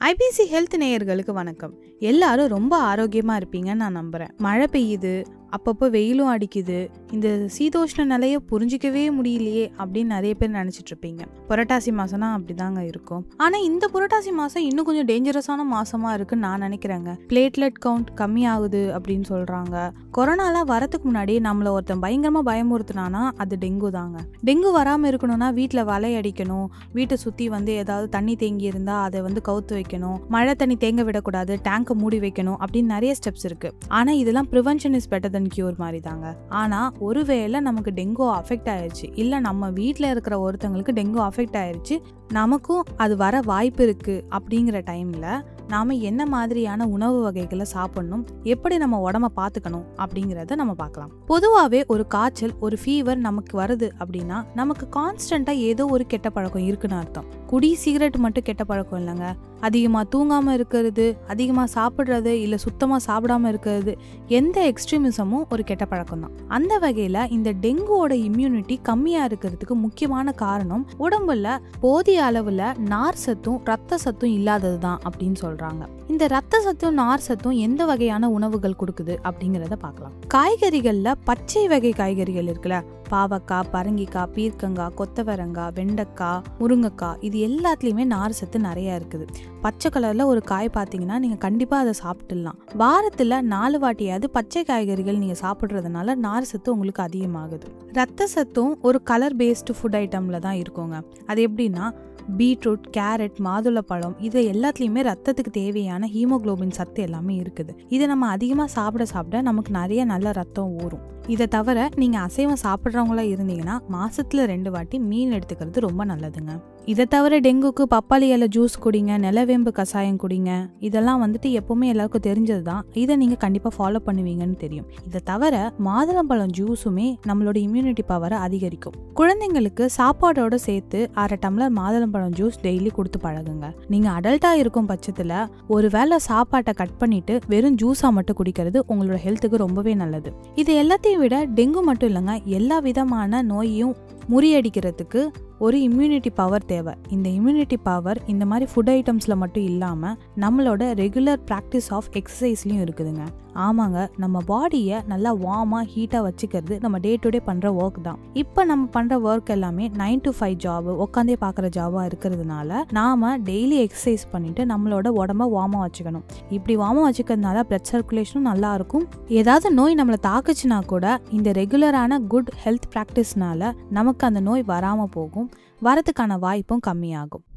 IBC health நேயர்களுக்கு வணக்கம் எல்லாரும் ரொம்ப ஆரோக்கியமா இருப்பீங்கன்னு நான் நம்புறேன் மழை பெய்யுது அப்பப்போ வெயிலும் அடிக்குது இந்த சீதோஷ்ண நிலையை புரிஞ்சிக்கவே முடியலையே அப்படின்னு நிறைய பேர் நினைச்சிட்டு இருப்பீங்க புரட்டாசி மாசம்னா அப்படிதாங்க இருக்கும் ஆனா இந்த புரட்டாசி மாசம் இன்னும் கொஞ்சம் டேஞ்சரஸான மாசமா இருக்குன்னு நான் நினைக்கிறேங்க பிளேட்லெட் கவுண்ட் கம்மி ஆகுது அப்படின்னு சொல்றாங்க கொரோனாலாம் வரதுக்கு முன்னாடி நம்மள ஒருத்தன் பயங்கரமா பயமுறுத்தினானா அது டெங்கு தாங்க டெங்கு வராம இருக்கணும்னா வீட்டுல வலை அடிக்கணும் வீட்டை சுத்தி வந்து ஏதாவது தண்ணி தேங்கி இருந்தா அதை வந்து கவுத்து வைக்கணும் மழை தண்ணி தேங்க விடக்கூடாது டேங்கை மூடி வைக்கணும் அப்படின்னு நிறைய ஸ்டெப்ஸ் இருக்கு ஆனா இதெல்லாம் prevention is better then cure மாதிரி தாங்க ஆனா ஒருவேளை நமக்கு டெங்கு அஃபெக்ட் ஆயிருச்சு இல்ல நம்ம வீட்ல இருக்கிற ஒருத்தங்களுக்கு டெங்கு அஃபெக்ட் ஆயிருச்சு நமக்கும் அது வர வாய்ப்பு இருக்கு அப்படிங்கிற டைம்ல நாம என்ன மாதிரியான உணவு வகைகளை சாப்பிடணும் எப்படி நம்ம உடம்ப பார்த்துக்கணும் அப்படிங்கிறத நம்ம பார்க்கலாம் பொதுவாகவே ஒரு காய்ச்சல் ஒரு ஃபீவர் நமக்கு வருது அப்படின்னா நமக்கு கான்ஸ்டண்ட்டாக ஏதோ ஒரு கெட்ட பழக்கம் இருக்குன்னு அர்த்தம் குடி சிகரெட் மட்டும் கெட்ட பழக்கம் இல்லைங்க அதிகமாக தூங்காமல் இருக்கிறது அதிகமாக சாப்பிட்றது இல்லை சுத்தமாக சாப்பிடாம இருக்கிறது எந்த எக்ஸ்ட்ரீமிசமும் ஒரு கெட்ட பழக்கம் தான் அந்த வகையில் இந்த டெங்குவோட இம்யூனிட்டி கம்மியாக இருக்கிறதுக்கு முக்கியமான காரணம் உடம்புல போதிய அளவில் நார் சத்தும் ரத்த சத்தும் இல்லாதது தான் அப்படின்னு சொல்கிறாங்க இந்த ரத்த சத்தும் நார் சத்தும் எந்த வகையான உணவுகள் கொடுக்குது அப்படிங்கிறத பார்க்கலாம் காய்கறிகளில் பச்சை வகை காய்கறிகள் இருக்குல்ல பாவக்காய் பரங்கிக்காய் பீர்க்கங்காய் கொத்தவரங்காய் வெண்டைக்காய் முருங்கைக்காய் இது எல்லாத்துலேயுமே நார் சத்து நிறையா இருக்குது பச்சை கலரில் ஒரு காய் பார்த்தீங்கன்னா நீங்கள் கண்டிப்பாக அதை சாப்பிட்டுடலாம் வாரத்தில் நாலு வாட்டியாவது பச்சை காய்கறிகள் நீங்கள் சாப்பிட்றதுனால நார் சத்து உங்களுக்கு அதிகமாகுது ரத்த சத்தும் ஒரு கலர் பேஸ்டு ஃபுட் ஐட்டமில் தான் இருக்குங்க அது எப்படின்னா பீட்ரூட் கேரட் மாதுளப்பழம் இது எல்லாத்துலேயுமே ரத்தத்துக்கு தேவையான ஹீமோகுளோபின் சத்து எல்லாமே இருக்குது இதை நம்ம அதிகமாக சாப்பிட சாப்பிட நமக்கு நிறைய நல்ல ரத்தம் ஊறும் இதை தவிர நீங்கள் அசைவம் சாப்பிட்றவங்களா இருந்தீங்கன்னா மாசத்துல ரெண்டு வாட்டி மீன் எடுத்துக்கிறது ரொம்ப நல்லதுங்க இதை தவிர டெங்குக்கு பப்பாளி இலை ஜூஸ் குடிங்க நிலவேம்பு கஷாயம் குடிங்க இதெல்லாம் வந்துட்டு எப்பவுமே எல்லாருக்கும் தெரிஞ்சது தான் இதை நீங்கள் கண்டிப்பாக ஃபாலோ பண்ணுவீங்கன்னு தெரியும் இதை தவிர மாதுளம்பழம் ஜூஸுமே நம்மளோட இம்யூனிட்டி பவரை அதிகரிக்கும் குழந்தைங்களுக்கு சாப்பாடோட சேர்த்து அரை டம்ளர் மாதுளம்பழம் ஜூஸ் டெய்லி கொடுத்து பழகுங்க நீங்கள் அடல்ட்டாக இருக்கும் பட்சத்தில் ஒரு வேளை சாப்பாட்டை கட் பண்ணிட்டு வெறும் ஜூஸாக மட்டும் குடிக்கிறது உங்களோட ஹெல்த்துக்கு ரொம்பவே நல்லது இது எல்லாத்தையும் விட டெங்கு மட்டும் இல்லைங்க எல்லா விதமான நோயையும் முறியடிக்கிறதுக்கு ஒரு இம்யூனிட்டி பவர் தேவை இந்த இம்யூனிட்டி பவர் இந்த மாதிரி ஃபுட் ஐட்டம்ஸில் மட்டும் இல்லாமல் நம்மளோட ரெகுலர் ப்ராக்டிஸ் ஆஃப் எக்ஸசைஸ்லையும் இருக்குதுங்க ஆமாங்க நம்ம பாடியை நல்லா வார்மாக ஹீட்டாக வச்சுக்கிறது நம்ம டே டு டே பண்ணுற ஒர்க் தான் இப்போ நம்ம பண்ணுற ஒர்க் எல்லாமே நைன் டு ஃபைவ் ஜாப் உட்காந்தே பார்க்குற ஜாபாக இருக்கிறதுனால நாம் டெய்லி எக்ஸசைஸ் பண்ணிட்டு நம்மளோட உடம்ப வார்மாக வச்சுக்கணும் இப்படி வார்மாக வச்சுக்கிறதுனால பிளட் சர்க்குலேஷனும் நல்லா இருக்கும் ஏதாவது நோய் நம்மளை தாக்குச்சுன்னா கூட இந்த ரெகுலரான குட் ஹெல்த் ப்ராக்டிஸ்னால நமக்கு அந்த நோய் வராமல் போகும் வரதுக்கான வாய்ப்பும் கம்மியாகும்